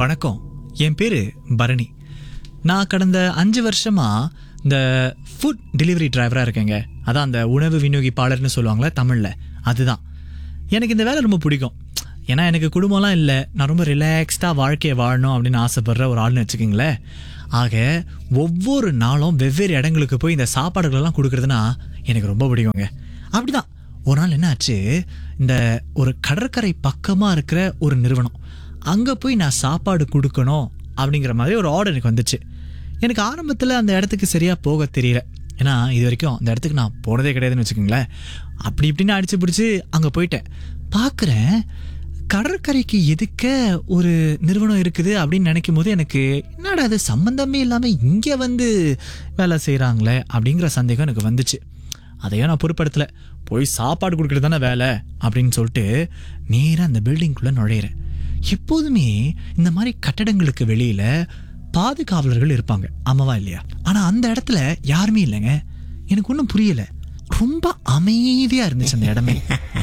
வணக்கம் என் பேரு பரணி நான் கடந்த அஞ்சு வருஷமா இந்த ஃபுட் டெலிவரி டிரைவரா இருக்கேங்க அதான் அந்த உணவு விநியோகிப்பாளர்னு சொல்லுவாங்களே தமிழ்ல அதுதான் எனக்கு இந்த வேலை ரொம்ப பிடிக்கும் ஏன்னா எனக்கு குடும்பம்லாம் இல்லை நான் ரொம்ப ரிலாக்ஸ்டாக வாழ்க்கையை வாழணும் அப்படின்னு ஆசைப்படுற ஒரு ஆள்னு வச்சுக்கோங்களேன் ஆக ஒவ்வொரு நாளும் வெவ்வேறு இடங்களுக்கு போய் இந்த சாப்பாடுகளெல்லாம் கொடுக்குறதுனா எனக்கு ரொம்ப பிடிக்குங்க அப்படிதான் ஒரு நாள் என்ன ஆச்சு இந்த ஒரு கடற்கரை பக்கமாக இருக்கிற ஒரு நிறுவனம் அங்கே போய் நான் சாப்பாடு கொடுக்கணும் அப்படிங்கிற மாதிரி ஒரு ஆர்டர் எனக்கு வந்துச்சு எனக்கு ஆரம்பத்தில் அந்த இடத்துக்கு சரியாக போக தெரியல ஏன்னா இது வரைக்கும் அந்த இடத்துக்கு நான் போனதே கிடையாதுன்னு வச்சுக்கோங்களேன் அப்படி இப்படின்னு அடிச்சு பிடிச்சி அங்கே போயிட்டேன் பார்க்குறேன் கடற்கரைக்கு எதுக்க ஒரு நிறுவனம் இருக்குது அப்படின்னு நினைக்கும் போது எனக்கு என்னடா அது சம்மந்தமே இல்லாமல் இங்கே வந்து வேலை செய்கிறாங்களே அப்படிங்கிற சந்தேகம் எனக்கு வந்துச்சு அதையும் நான் பொறுப்படுத்தல போய் சாப்பாடு கொடுக்கறது தானே வேலை அப்படின்னு சொல்லிட்டு நேராக அந்த பில்டிங்குள்ளே நுழையிறேன் எப்போதுமே இந்த மாதிரி கட்டடங்களுக்கு வெளியில பாதுகாவலர்கள் இருப்பாங்க ஆமாவா இல்லையா ஆனா அந்த இடத்துல யாருமே இல்லைங்க எனக்கு ஒன்றும் புரியல ரொம்ப அமைதியா இருந்துச்சு அந்த இடமே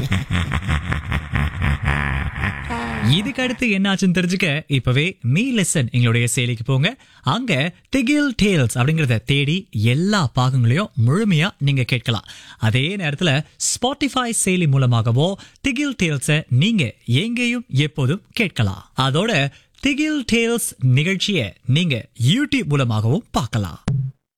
இதுக்கு அடுத்து என்னாச்சுன்னு தெரிஞ்சுக்க இப்பவே மீ லெசன் எங்களுடைய செயலிக்கு போங்க அங்க திகில் டேல்ஸ் அப்படிங்கறத தேடி எல்லா பாகங்களையும் முழுமையா நீங்க கேட்கலாம் அதே நேரத்துல ஸ்பாட்டிஃபை செயலி மூலமாகவோ திகில் டேல்ஸ நீங்க எங்கேயும் எப்போதும் கேட்கலாம் அதோட திகில் டேல்ஸ் நிகழ்ச்சியை நீங்க யூடியூப் மூலமாகவும் பார்க்கலாம்